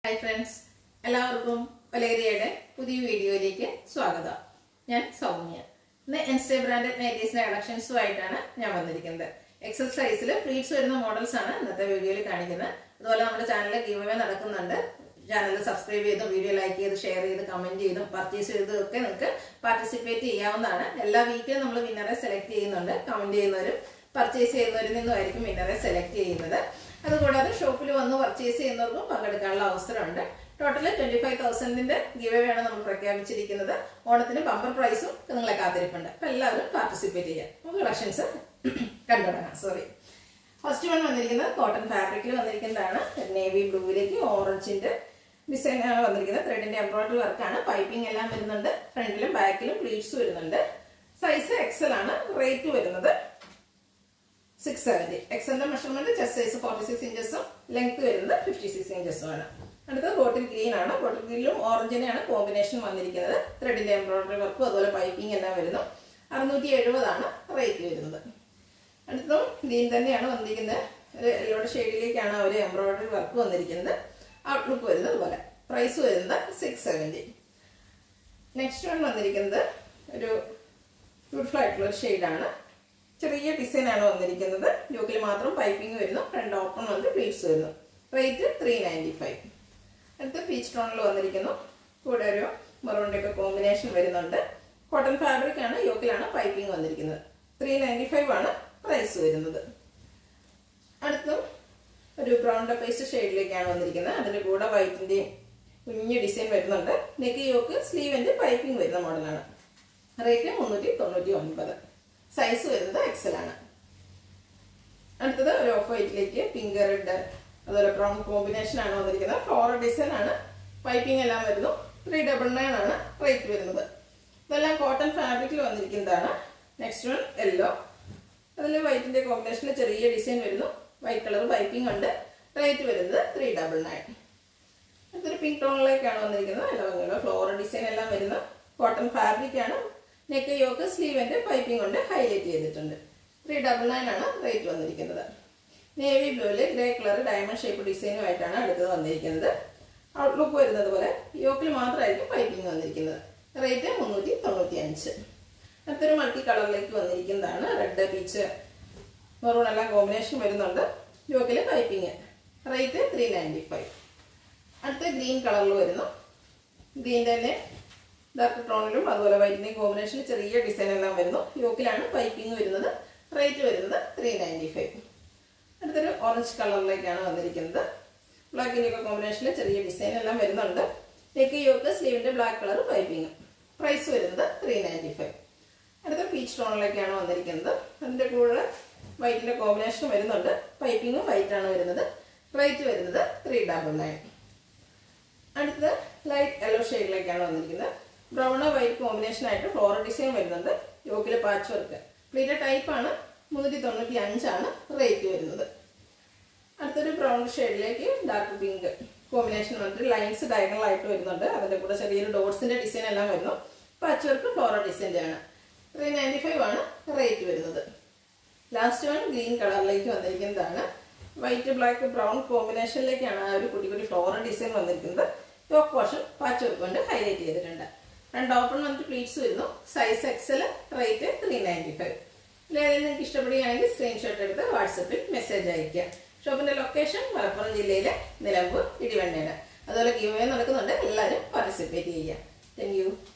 hi friends എല്ലാവർക്കും വലേറിയയുടെ പുതിയ വീഡിയോയിലേക്ക് സ്വാഗതം ഞാൻ സൗമ്യ ഇന്ന് എൻസ്റ്റേ ബ്രാൻഡഡ് നൈറ്റീസിന്റെ കളക്ഷൻസുമായിട്ടാണ് ഞാൻ വന്നിരിക്കുന്നത് എക്സൽ സൈസിൽ പ്ലീറ്റ്സ് വരുന്ന മോഡൽസ് ആണ് ഇന്നത്തെ വീഡിയോയിൽ കാണിക്കുന്നത് അതുപോലെ നമ്മുടെ ചാനലിൽ ഗീവേ നടക്കുന്നുണ്ട് ചാനൽ സബ്സ്ക്രൈബ് ചെയ്തും വീഡിയോ ലൈക്ക് ചെയ്ത് ഷെയർ ചെയ്ത് കമന്റ് ചെയ്തും പർച്ചേസ് ചെയ്തും ഒക്കെ നിങ്ങൾക്ക് പാർട്ടിസിപ്പേറ്റ് ചെയ്യാവുന്നതാണ് എല്ലാ വീക്കിലും നമ്മൾ വിന്നറെ സെലക്ട് ചെയ്യുന്നുണ്ട് കമന്റ് ചെയ്യുന്നവരും പർച്ചേസ് ചെയ്യുന്നവരിൽ നിന്നുമായിരിക്കും വിന്നറെ സെലക്ട് ചെയ്യുന്നത് അതുകൂടാതെ ഷോപ്പിൽ വന്ന് പർച്ചേസ് ചെയ്യുന്നവർക്കും പങ്കെടുക്കാനുള്ള അവസരമുണ്ട് ടോട്ടൽ ട്വന്റി ഫൈവ് തൗസൻഡിന്റെ ഗിവേയാണ് നമ്മൾ പ്രഖ്യാപിച്ചിരിക്കുന്നത് ഓണത്തിന് ബമ്പർ പ്രൈസും നിങ്ങളെ കാത്തിരിപ്പുണ്ട് അപ്പൊ എല്ലാവരും പാർട്ടിസിപ്പേറ്റ് ചെയ്യാം നമുക്ക് കളക്ഷൻസ് കണ്ടുടങ്ങാം സോറി ഫസ്റ്റ് വൺ വന്നിരിക്കുന്നത് കോട്ടൺ ഫാബ്രിക്കിൽ വന്നിരിക്കുന്നതാണ് നേവി ബ്ലൂവിലേക്ക് ഓറഞ്ചിന്റെ ഡിസൈൻ ആണ് വന്നിരിക്കുന്നത് ത്രെഡിന്റെ എംബ്രോയിഡറി വർക്കാണ് പൈപ്പിംഗ് എല്ലാം വരുന്നുണ്ട് ഫ്രണ്ടിലും ബാക്കിലും പ്ലീറ്റ്സ് വരുന്നുണ്ട് സൈസ് എക്സൽ ആണ് റേറ്റ് വരുന്നത് സിക്സ് സെവൻറ്റി എക്സലിന്റെ measurement chest size forty six ഇഞ്ചസും ലെങ്ത് വരുന്നത് ഫിഫ്റ്റി സിക്സ് ഇഞ്ചസും ആണ് അടുത്തത് ബോട്ടിൽ ഗ്രീൻ ആണ് ബോട്ടിൽ ഗ്രീനിലും ഓറഞ്ചിനെയാണ് കോമ്പിനേഷൻ വന്നിരിക്കുന്നത് ത്രെഡിന്റെ എംബ്രോയിഡറി വർക്കും അതുപോലെ പൈപ്പിംഗ് എല്ലാം വരുന്നു അറുന്നൂറ്റി എഴുപതാണ് റേറ്റ് വരുന്നത് അടുത്തതും ഗ്രീൻ തന്നെയാണ് വന്നിരിക്കുന്നത് ഒരു യെല്ലോയുടെ ഷെയ്ഡിലേക്കാണ് അവർ എംബ്രോയിഡറി വർക്ക് വന്നിരിക്കുന്നത് ഔട്ട്ലുക്ക് വരുന്നത് പോലെ പ്രൈസ് വരുന്നത് സിക്സ് സെവൻറ്റി നെക്സ്റ്റ് വൺ വന്നിരിക്കുന്നത് ഒരു ബ്യൂട്ടിഫുൾ ആയിട്ടുള്ള ഒരു ഷെയ്ഡാണ് ചെറിയ ഡിസൈൻ ആണ് വന്നിരിക്കുന്നത് യോക്കിൽ മാത്രം പൈപ്പിംഗ് വരുന്നു ഫ്രണ്ട് ഓപ്പൺ വന്ന് പ്ലീറ്റ്സ് വരുന്നു റേറ്റ് ത്രീ നയൻറ്റി ഫൈവ് അടുത്ത പീച്ച് ടോണിൽ വന്നിരിക്കുന്നു കൂടെ ഒരു മറൂണിൻ്റെ ഒക്കെ കോമ്പിനേഷൻ വരുന്നുണ്ട് കോട്ടൺ ഫാബ്രിക് ആണ് യോക്കിലാണ് പൈപ്പിംഗ് വന്നിരിക്കുന്നത് ത്രീ നയൻറ്റി ഫൈവ് ആണ് പ്രൈസ് വരുന്നത് അടുത്തും ഒരു ബ്രൗൺ പേസ്റ്റ് ഷെയ്ഡിലേക്കാണ് വന്നിരിക്കുന്നത് അതിന്റെ കൂടെ വൈറ്റിന്റെയും കുഞ്ഞ് ഡിസൈൻ വരുന്നുണ്ട് നെക്ക് യോക്ക് സ്ലീവിന്റെ പൈപ്പിംഗ് വരുന്ന മോഡലാണ് റേറ്റ് മുന്നൂറ്റി തൊണ്ണൂറ്റി ഒൻപത് സൈസ് വരുന്നത് എക്സൽ ആണ് അടുത്തത് ഒരു ഓഫ് വൈറ്റിലേക്ക് പിങ്ക് റെഡ് അതുപോലെ ബ്രൗൺ കോമ്പിനേഷൻ ആണ് വന്നിരിക്കുന്നത് ഫ്ലോറൽ ഡിസൈൻ ആണ് പൈപ്പിംഗ് എല്ലാം വരുന്നു ത്രീ ഡബിൾ നയൻ ആണ് റേറ്റ് വരുന്നത് ഇതെല്ലാം കോട്ടൺ ഫാബ്രിക്കിൽ വന്നിരിക്കുന്നതാണ് നെക്സ്റ്റ് വൺ യെല്ലോ അതിൽ വൈറ്റിന്റെ കോമ്പിനേഷനിൽ ചെറിയ ഡിസൈൻ വരുന്നു വൈറ്റ് കളർ പൈപ്പിംഗ് ഉണ്ട് റേറ്റ് വരുന്നത് ത്രീ ഡബിൾ നയൻ അടുത്തൊരു പിങ്ക് ടോണിലേക്കാണ് വന്നിരിക്കുന്നത് എല്ലാം ഫ്ലോറൽ ഡിസൈൻ എല്ലാം വരുന്ന കോട്ടൺ ഫാബ്രിക് ആണ് നെക്ക് യോക്ക് സ്ലീവിന്റെ പൈപ്പിംഗ് കൊണ്ട് ഹൈലൈറ്റ് ചെയ്തിട്ടുണ്ട് ത്രീ ഡബിൾ നയൻ ആണ് റേറ്റ് വന്നിരിക്കുന്നത് നേവി ബ്ലൂവിൽ ഗ്രേ കളർ ഡയമണ്ട് ഷേപ്പ് ഡിസൈനുമായിട്ടാണ് അടുത്തത് വന്നിരിക്കുന്നത് ഔട്ട്ലുക്ക് വരുന്നത് പോലെ യോക്കിൽ മാത്രമായിരിക്കും പൈപ്പിംഗ് വന്നിരിക്കുന്നത് റേറ്റ് മുന്നൂറ്റി തൊണ്ണൂറ്റി അഞ്ച് അടുത്തൊരു മൾട്ടി കളറിലേക്ക് വന്നിരിക്കുന്നതാണ് റെഡ് പീച്ച് മെറൂൺ എല്ലാം കോമ്പിനേഷൻ വരുന്നുണ്ട് യോക്കിൽ piping rate three ninety five അടുത്ത ഗ്രീൻ കളറിൽ വരുന്നു ഗ്രീൻ തന്നെ ഡാർക്ക് ടോണിലും അതുപോലെ വൈറ്റിൻ്റെയും കോമ്പിനേഷനിൽ ചെറിയ ഡിസൈൻ എല്ലാം വരുന്നു യോക്കിലാണ് പൈപ്പിംഗ് വരുന്നത് റേറ്റ് വരുന്നത് ത്രീ നയൻറ്റി ഫൈവ് അടുത്തൊരു ഓറഞ്ച് കളറിലേക്കാണ് വന്നിരിക്കുന്നത് ബ്ലാക്കിൻ്റെ ഒക്കെ കോമ്പിനേഷനിൽ ചെറിയ ഡിസൈൻ എല്ലാം വരുന്നുണ്ട് നെക്ക് യോക്ക് സ്ലീവിൻ്റെ ബ്ലാക്ക് കളർ പൈപ്പിംഗ് പ്രൈസ് വരുന്നത് ത്രീ നയൻറ്റി ഫൈവ് അടുത്ത പീച്ച് ടോണിലേക്കാണ് വന്നിരിക്കുന്നത് അതിൻ്റെ കൂടെ വൈറ്റിൻ്റെ കോമ്പിനേഷൻ വരുന്നുണ്ട് പൈപ്പിങ്ങും വൈറ്റ് ആണ് വരുന്നത് റേറ്റ് വരുന്നത് ത്രീ ഡബിൾ നയൻ അടുത്തത് ലൈറ്റ് യെല്ലോ ഷെയ്ഡിലേക്കാണ് വന്നിരിക്കുന്നത് ബ്രൗൺ വൈറ്റ് കോമ്പിനേഷൻ ആയിട്ട് ഫ്ലോറൽ ഡിസൈൻ വരുന്നുണ്ട് യോക്കിൽ പാച്ച് വർക്ക് പ്ലീറ്റ ടൈപ്പ് ആണ് മുന്നൂറ്റി തൊണ്ണൂറ്റി അഞ്ചാണ് റേറ്റ് വരുന്നത് അടുത്തൊരു ബ്രൗൺ ഷെയ്ഡിലേക്ക് ഡാർക്ക് പിങ്ക് കോമ്പിനേഷൻ വന്നിട്ട് ലൈൻസ് ഡയഗണൽ ആയിട്ട് വരുന്നുണ്ട് അതിൻ്റെ കൂടെ ചെറിയൊരു ഡോട്ട്സിന്റെ ഡിസൈൻ എല്ലാം വരുന്നു പാച്ച് വർക്ക് ഫ്ലോറൽ ഡിസൈൻ്റെ ആണ് ത്രീ നയൻറ്റി ഫൈവ് ആണ് റേറ്റ് വരുന്നത് ലാസ്റ്റ് വൺ ഗ്രീൻ കളറിലേക്ക് വന്നിരിക്കുന്നതാണ് വൈറ്റ് ബ്ലാക്ക് ബ്രൗൺ കോമ്പിനേഷനിലേക്കാണ് ആ ഒരു കുട്ടി കുട്ടി ഫ്ലോറൽ ഡിസൈൻ വന്നിരിക്കുന്നത് യോക്ക് പോർഷൻ പാച്ച് വർക്ക് കൊണ്ട് ഹൈലൈറ്റ് ചെയ്തിട്ടുണ്ട് രണ്ട് ഓപ്പൺ വന്നിട്ട് പ്ലീറ്റ്സ് വരുന്നു size XL rate three ninety five ഇതിലേതെങ്കിലും നിങ്ങൾക്ക് ഇഷ്ടപ്പെടുകയാണെങ്കിൽ സ്ക്രീൻഷോട്ട് എടുത്ത് വാട്സപ്പിൽ മെസ്സേജ് അയയ്ക്കുക ഷോപ്പിന്റെ ലൊക്കേഷൻ മലപ്പുറം ജില്ലയിലെ നിലമ്പൂർ ഇടിവണ്ണയാണ് അതുപോലെ ഗീവ് നടക്കുന്നുണ്ട് എല്ലാവരും പാർട്ടിസിപ്പേറ്റ് ചെയ്യുക താങ്ക്